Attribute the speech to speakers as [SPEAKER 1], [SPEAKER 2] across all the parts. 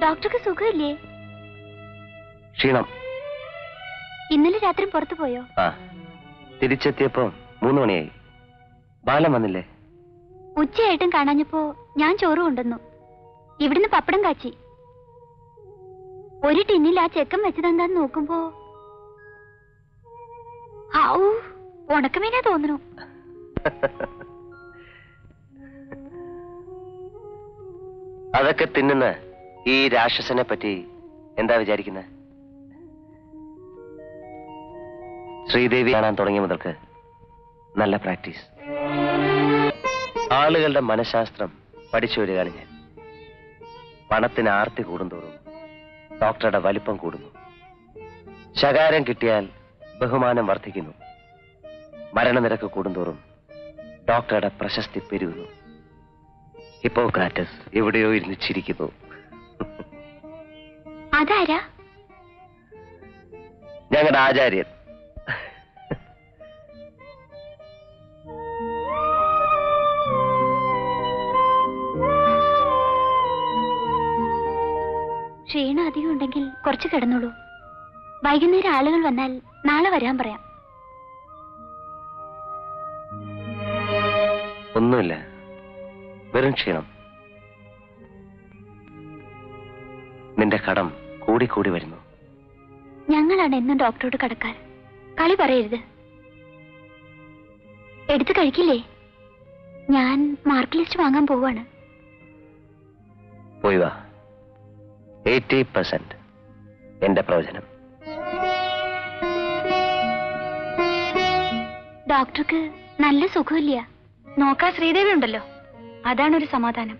[SPEAKER 1] ഡോക്ടർക്ക് സുഖമില്ലേ
[SPEAKER 2] ക്ഷീണം
[SPEAKER 1] ഇന്നലെ രാത്രി പുറത്തു പോയോ
[SPEAKER 2] ആ തിരിച്ചെത്തിയപ്പോ മൂന്ന് മണിയായി ബാലം വന്നില്ലേ
[SPEAKER 1] ഉച്ചയായിട്ടും കാണാഞ്ഞപ്പോ ഞാൻ ചോറ് കൊണ്ടുവന്നു ഇവിടുന്ന് പപ്പടം കാച്ചി ഒരു ടിന്നിൽ ആ ചെക്കൻ വെച്ചതെന്താന്ന് നോക്കുമ്പോ ഔ ഉണക്കമീനാ തോന്നുന്നു
[SPEAKER 2] അതൊക്കെ തിന്നുന്ന ഈ രാക്ഷസനെ പറ്റി എന്താ വിചാരിക്കുന്നത് ശ്രീദേവി കാണാൻ തുടങ്ങിയ മുതൽക്ക് നല്ല പ്രാക്ടീസ് ആളുകളുടെ മനഃശാസ്ത്രം പഠിച്ചു വരികയാണ് ഞാൻ പണത്തിന് ആർത്തി കൂടുന്തോറും ഡോക്ടറുടെ വലിപ്പം കൂടുന്നു ശകാരം കിട്ടിയാൽ ബഹുമാനം വർദ്ധിക്കുന്നു മരണനിരക്ക് കൂടുന്തോറും ഡോക്ടറുടെ പ്രശസ്തി പെരുകുന്നു ഹിപ്പോക്രാറ്റസ് എവിടെയോ ഇരുന്ന് ചിരിക്കുന്നു
[SPEAKER 1] അതാരാ
[SPEAKER 2] ഞങ്ങളുടെ ആചാര്യൻ
[SPEAKER 1] ക്ഷീണം അധികം ഉണ്ടെങ്കിൽ കുറച്ച് കിടന്നോളൂ വൈകുന്നേരം ആളുകൾ വന്നാൽ നാളെ വരാൻ പറയാം
[SPEAKER 2] ഒന്നുമില്ല വെറും ക്ഷീണം നിന്റെ കടം കൂടി കൂടി വരുന്നു
[SPEAKER 1] ഞങ്ങളാണ് എന്നും ഡോക്ടറോട് കടക്കാർ കളി പറയരുത് എടുത്ത് കഴിക്കില്ലേ ഞാൻ മാർക്ക് ലിസ്റ്റ് വാങ്ങാൻ പോവാണ്
[SPEAKER 2] പോയി വാ എയ്റ്റി പെർസെന്റ് എന്റെ പ്രവചനം
[SPEAKER 1] ഡോക്ടർക്ക് നല്ല സുഖമില്ല നോക്കാൻ ശ്രീദേവി ഉണ്ടല്ലോ അതാണ് ഒരു സമാധാനം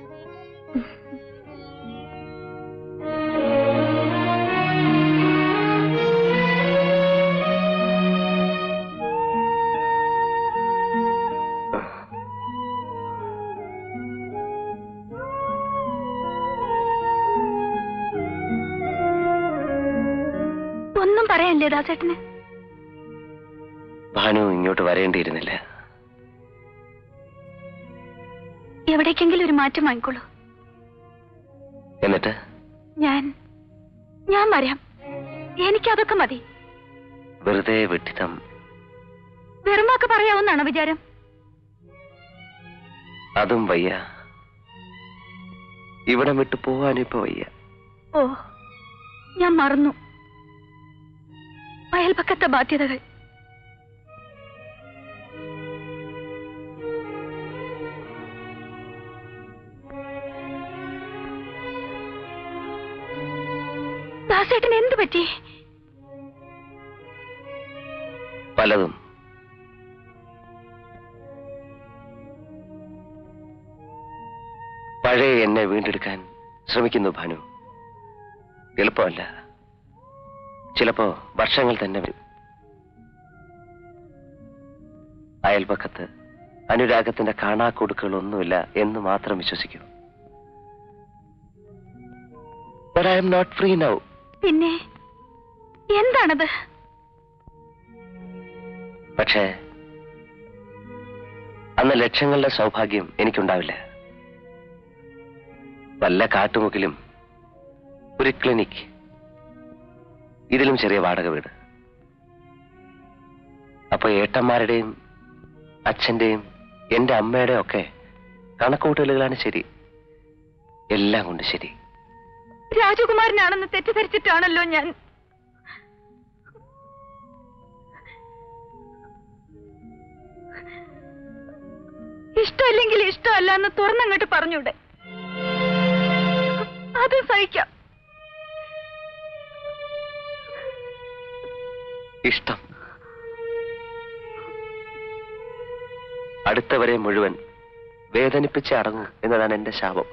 [SPEAKER 1] ഒന്നും പറയാനില്ലേ ദാസേട്ടന്
[SPEAKER 2] ഭാനു ഇങ്ങോട്ട് വരേണ്ടിയിരുന്നില്ല
[SPEAKER 1] എവിടേക്കെങ്കിലും ഒരു മാറ്റം വാങ്ങിക്കോളൂ
[SPEAKER 2] എന്നിട്ട്
[SPEAKER 1] ഞാൻ ഞാൻ വരാം എനിക്കതൊക്കെ മതി
[SPEAKER 2] വെറുതെ വെട്ടിത്തം
[SPEAKER 1] വെറുമൊക്കെ പറയാവുന്നാണോ വിചാരം
[SPEAKER 2] അതും വയ്യ ഇവിടം വിട്ടു പോവാനും ഇപ്പൊ വയ്യ
[SPEAKER 1] ഓ ഞാൻ മറന്നു അയൽപക്കത്തെ ബാധ്യതകൾ ദാസേട്ടന് എന്ത് പറ്റി
[SPEAKER 2] പലതും പഴയ എന്നെ വീണ്ടെടുക്കാൻ ശ്രമിക്കുന്നു ഭാനു എളുപ്പമല്ല ചിലപ്പോ വർഷങ്ങൾ തന്നെ വരും അയൽപക്കത്ത് അനുരാഗത്തിന്റെ കാണാക്കൊടുക്കുകളൊന്നുമില്ല എന്ന് മാത്രം വിശ്വസിക്കൂ But I am not free now.
[SPEAKER 1] പിന്നെ എന്താണത്
[SPEAKER 2] പക്ഷേ അന്ന് ലക്ഷങ്ങളുടെ സൗഭാഗ്യം എനിക്കുണ്ടാവില്ല വല്ല കാട്ടുമുക്കിലും ഒരു ക്ലിനിക് ഇതിലും ചെറിയ വാടക വീട് അപ്പൊ ഏട്ടന്മാരുടെയും അച്ഛന്റെയും എന്റെ അമ്മയുടെയും ഒക്കെ കണക്കുകൂട്ടലുകളാണ് ശരി എല്ലാം കൊണ്ട് ശരി
[SPEAKER 1] രാജകുമാരനാണെന്ന് തെറ്റിദ്ധരിച്ചിട്ടാണല്ലോ ഞാൻ ഇഷ്ടമില്ലെങ്കിൽ ഇഷ്ടമല്ല എന്ന് തുറന്നങ്ങോട്ട് പറഞ്ഞൂടെ അത് സഹിക്കാം
[SPEAKER 2] ഇഷ്ടം അടുത്തവരെ മുഴുവൻ വേദനിപ്പിച്ച് അടങ്ങും എന്നതാണ് എന്റെ ശാപം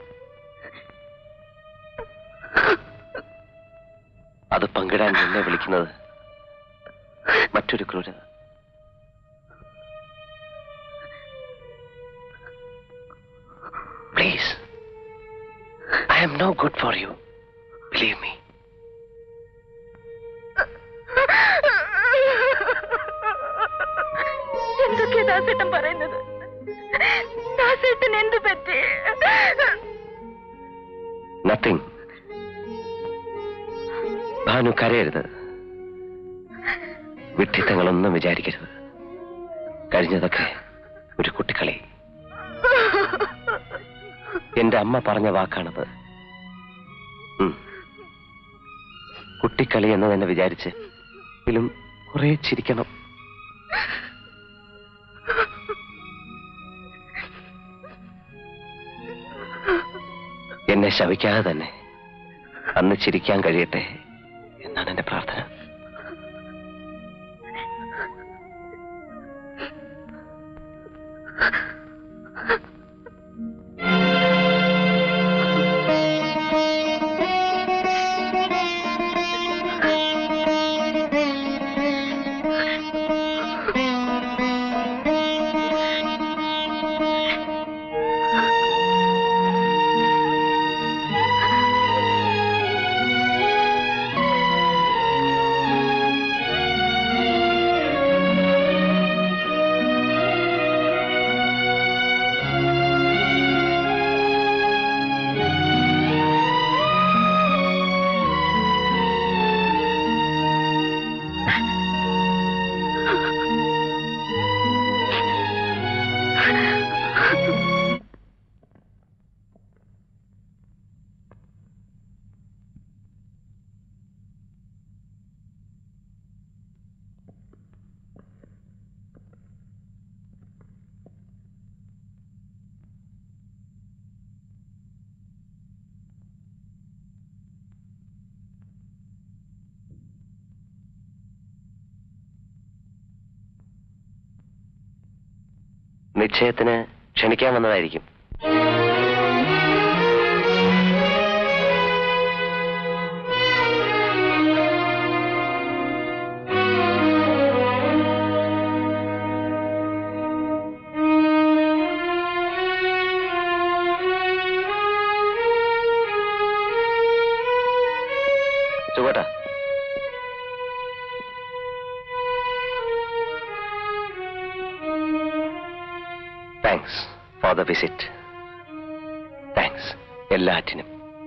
[SPEAKER 2] അത് പങ്കിടാൻ എന്നെ വിളിക്കുന്നത് മറ്റൊരു ക്രൂരത please I am no good for you believe me
[SPEAKER 1] എന്തൊക്കെയാ ദാസേട്ടൻ പറയുന്നത് ദാസേട്ടൻ എന്ത് പറ്റി
[SPEAKER 2] നത്തിങ് ഭാനു കരയരുത് വിഡ്ഢിത്തങ്ങളൊന്നും വിചാരിക്കരുത് കഴിഞ്ഞതൊക്കെ ഒരു കുട്ടിക്കളി എന്റെ അമ്മ പറഞ്ഞ വാക്കാണത് ഉം. കുട്ടിക്കളി എന്ന് തന്നെ വിചാരിച്ച് ഇതിലും കുറെ ചിരിക്കണം എന്നെ ശവിക്കാതെ തന്നെ അന്ന് ചിരിക്കാൻ കഴിയട്ടെ എന്നാണ് എന്റെ പ്രാർത്ഥന നിശ്ചയത്തിന് ക്ഷണിക്കാൻ വന്നതായിരിക്കും സുഖട്ടാ thanks for the visit thanks എല്ലാറ്റിനും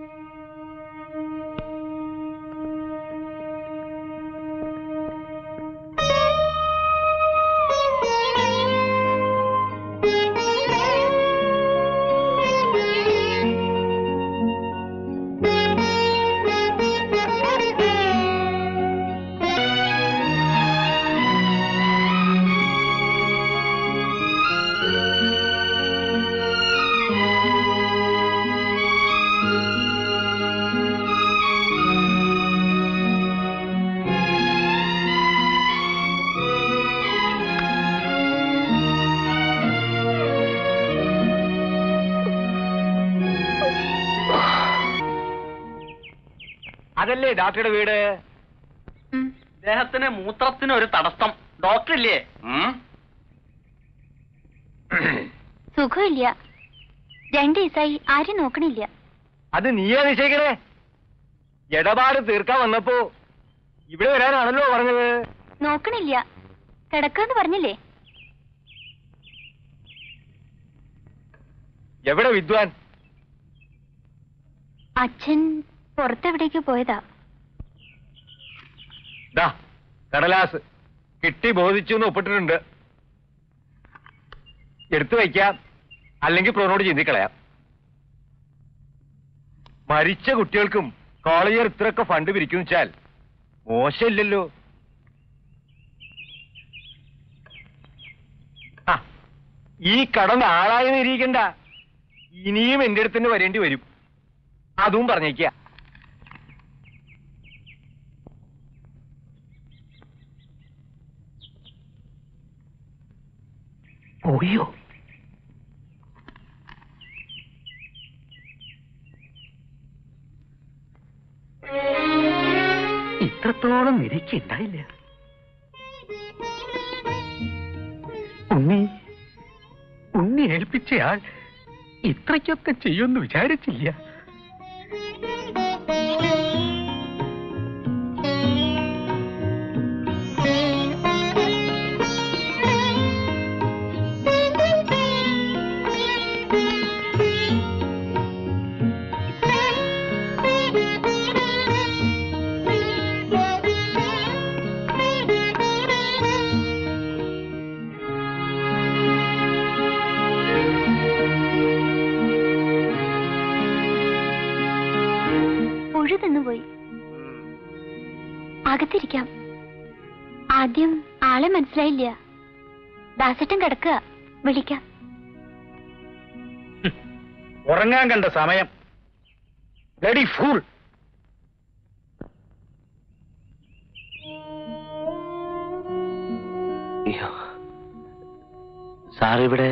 [SPEAKER 3] അതല്ലേ ഡോക്ടറുടെ വീട്
[SPEAKER 1] ഉം.
[SPEAKER 3] അദ്ദേഹത്തിന് മൂത്രത്തിന് ഒരു തടസ്സം ഡോക്ടർ ഇല്ലേ
[SPEAKER 1] സുഖമില്ല രണ്ടു ദിവസമായി ആരും നോക്കണില്ല
[SPEAKER 3] അത് നീയാ നിശ്ചയിക്കണേ ഇടപാട് തീർക്കാൻ വന്നപ്പോ ഇവിടെ വരാനാണല്ലോ പറഞ്ഞത്
[SPEAKER 1] നോക്കണില്ല കിടക്കാന്ന് പറഞ്ഞില്ലേ
[SPEAKER 3] എവിടെ വിദ്വാൻ
[SPEAKER 1] അച്ഛൻ പുറത്തെവിടേക്ക് പോയതാ
[SPEAKER 3] ദാ കടലാസ് കിട്ടി ബോധിച്ചു എന്ന് ഒപ്പിട്ടിട്ടുണ്ട് എടുത്തു വയ്ക്കാം അല്ലെങ്കിൽ പ്രോനോട് ചിന്തിക്കളയാം മരിച്ച കുട്ടികൾക്കും കോളേജർ ഇത്രയൊക്കെ ഫണ്ട് പിരിക്കും വെച്ചാൽ മോശമില്ലല്ലോ ആ ഈ കടം ആളായി നിരീക്കണ്ട ഇനിയും എന്റെ അടുത്ത് തന്നെ വരേണ്ടി വരും അതും പറഞ്ഞേക്ക
[SPEAKER 2] പോയോ
[SPEAKER 4] ഇത്രത്തോളം നിരക്കുണ്ടായില്ല ഉണ്ണി ഉണ്ണി ഏൽപ്പിച്ചയാൾ ഇത്രയ്ക്കൊക്കെ ചെയ്യുമെന്ന് വിചാരിച്ചില്ല
[SPEAKER 1] പുഴു തിന്നുപോയി അകത്തിരിക്കാം ആദ്യം ആളെ മനസ്സിലായില്ല ദാസേട്ടൻ കിടക്കുക വിളിക്കാം
[SPEAKER 4] ഉറങ്ങാൻ കണ്ട സമയം ബ്ലഡി ഫൂൾ
[SPEAKER 2] അയ്യോ സാർ ഇവിടെ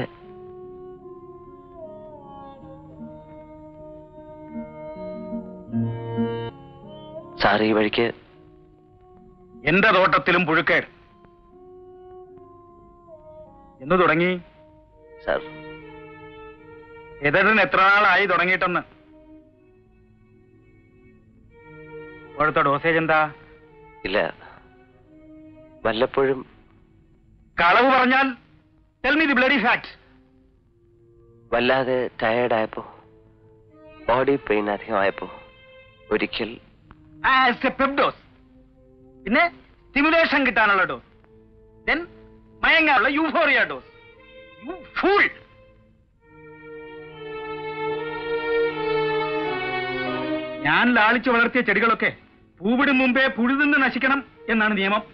[SPEAKER 2] സാർ ഈ വഴിക്ക്
[SPEAKER 4] എന്റെ തോട്ടത്തിലും പുഴുക്കേട് എന്ന് തുടങ്ങി
[SPEAKER 2] സാർ
[SPEAKER 4] എതിരിന് എത്ര നാളായി തുടങ്ങിയിട്ടെന്ന് ഇപ്പോഴത്തെ ഡോസേജ് എന്താ
[SPEAKER 2] ഇല്ല വല്ലപ്പോഴും
[SPEAKER 4] കളവ് പറഞ്ഞാൽ tell me the bloody fact
[SPEAKER 2] വല്ലാതെ ടയേർഡായപ്പോ ബോഡി പെയിൻ അധികമായപ്പോ ഒരിക്കൽ
[SPEAKER 4] ആസ് എ പെപ് ഡോസ് പിന്നെ സ്റ്റിമുലേഷൻ കിട്ടാനുള്ള ഡോസ് ദെൻ മയങ്ങാനുള്ള യൂഫോറിയ ഡോസ് യു ഫൂൾ ഞാൻ ലാളിച്ചു വളർത്തിയ ചെടികളൊക്കെ പൂവിടും മുമ്പേ പുഴുതിന്ന് നശിക്കണം എന്നാണ് നിയമം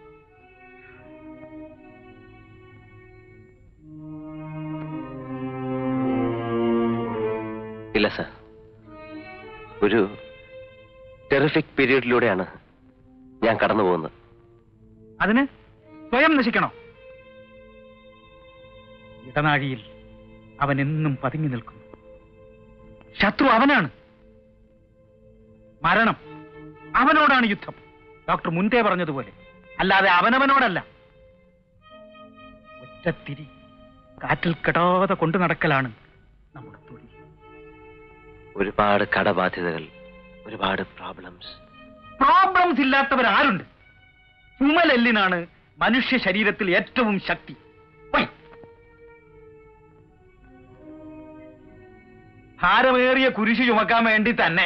[SPEAKER 2] ഇല്ല സാർ ഒരു ടെറിഫിക് പീരീഡിലൂടെയാണ് ഞാൻ കടന്നു പോകുന്നത്
[SPEAKER 4] അതിന് സ്വയം നശിക്കണം ഇടനാഴിയിൽ അവൻ എന്നും പതുങ്ങി നിൽക്കുന്നു ശത്രു അവനാണ് മരണം അവനോടാണ് യുദ്ധം ഡോക്ടർ മുൻപേ പറഞ്ഞതുപോലെ അല്ലാതെ അവനവനോടല്ല ഒറ്റത്തിരി കാറ്റിൽ കെടാതെ കൊണ്ടു നടക്കലാണ് നമ്മുടെ തൊഴിൽ
[SPEAKER 2] ഒരുപാട് കടബാധ്യതകൾ ഒരുപാട് പ്രോബ്ലംസ്
[SPEAKER 4] പ്രോബ്ലംസ് ഇല്ലാത്തവരാരുണ്ട് ചുമലെല്ലിനാണ് മനുഷ്യ ശരീരത്തിൽ ഏറ്റവും ശക്തി വൈ. ഭാരമേറിയ കുരിശു ചുമക്കാൻ വേണ്ടി തന്നെ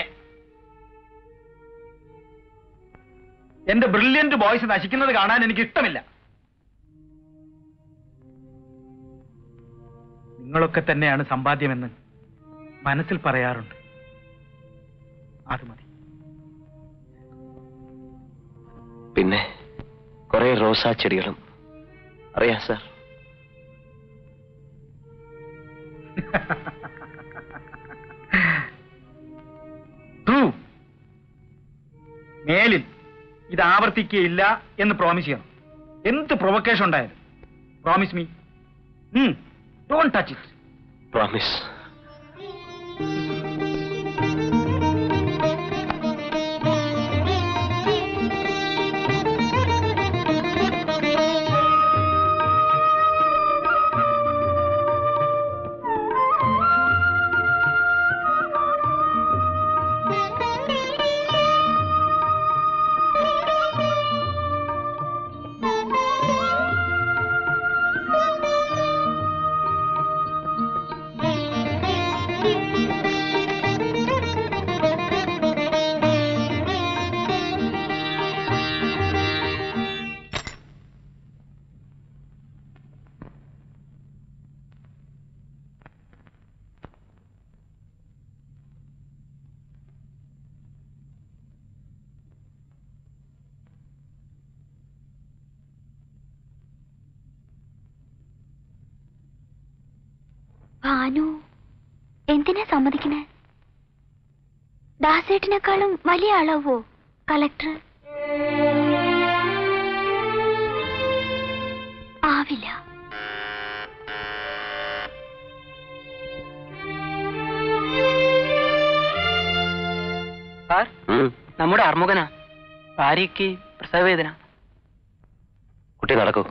[SPEAKER 4] എന്റെ ബ്രില്യന്റ് ബോയ്സ് നശിക്കുന്നത് കാണാൻ എനിക്ക് ഇഷ്ടമില്ല നിങ്ങളൊക്കെ തന്നെയാണ് സമ്പാദ്യമെന്ന് മനസ്സിൽ പറയാറുണ്ട് അത് മതി
[SPEAKER 2] പിന്നെ കുറെ റോസാ ചെടികളും അറിയാം സാർ
[SPEAKER 4] ട്രൂ മേലിൽ ഇത് ആവർത്തിക്കുകയില്ല എന്ന് പ്രോമിസ് ചെയ്യണം എന്ത് പ്രൊവക്കേഷൻ ഉണ്ടായാലും promise me don't touch it
[SPEAKER 2] promise
[SPEAKER 1] Bhanu എന്തിനാ സമ്മതിക്കണേ ദാസേട്ടിനേക്കാളും വലിയ ആളാവോ കളക്ടർ ആവില്ല
[SPEAKER 5] സാർ
[SPEAKER 2] ഉം.
[SPEAKER 5] നമ്മുടെ അർമുഖനാ ഭാര്യയ്ക്ക് പ്രസവവേദന
[SPEAKER 2] കുട്ടി നടക്കൂ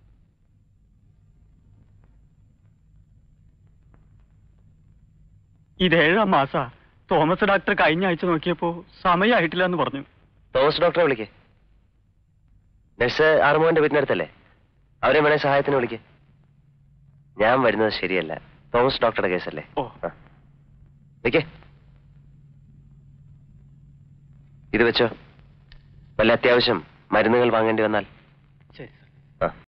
[SPEAKER 6] ഇത് ഏഴാം മാസാ തോമസ് ഡോക്ടർ കഴിഞ്ഞ ആഴ്ച നോക്കിയപ്പോ സമയമായിട്ടില്ല എന്ന് പറഞ്ഞു
[SPEAKER 2] തോമസ് ഡോക്ടറെ വിളിക്കേ നഴ്സ് ആറുമോന്റെ വീട്ടിനടുത്തല്ലേ അവരെ വേണേ സഹായത്തിന് വിളിക്കേ ഞാൻ വരുന്നത് ശരിയല്ല തോമസ് ഡോക്ടറുടെ കേസല്ലേ
[SPEAKER 6] ഓ.
[SPEAKER 2] ആ. നിക്കേ ഇത് വെച്ചോ വല്ല അത്യാവശ്യം മരുന്നുകൾ വാങ്ങേണ്ടി വന്നാൽ
[SPEAKER 6] ശരി
[SPEAKER 2] ആ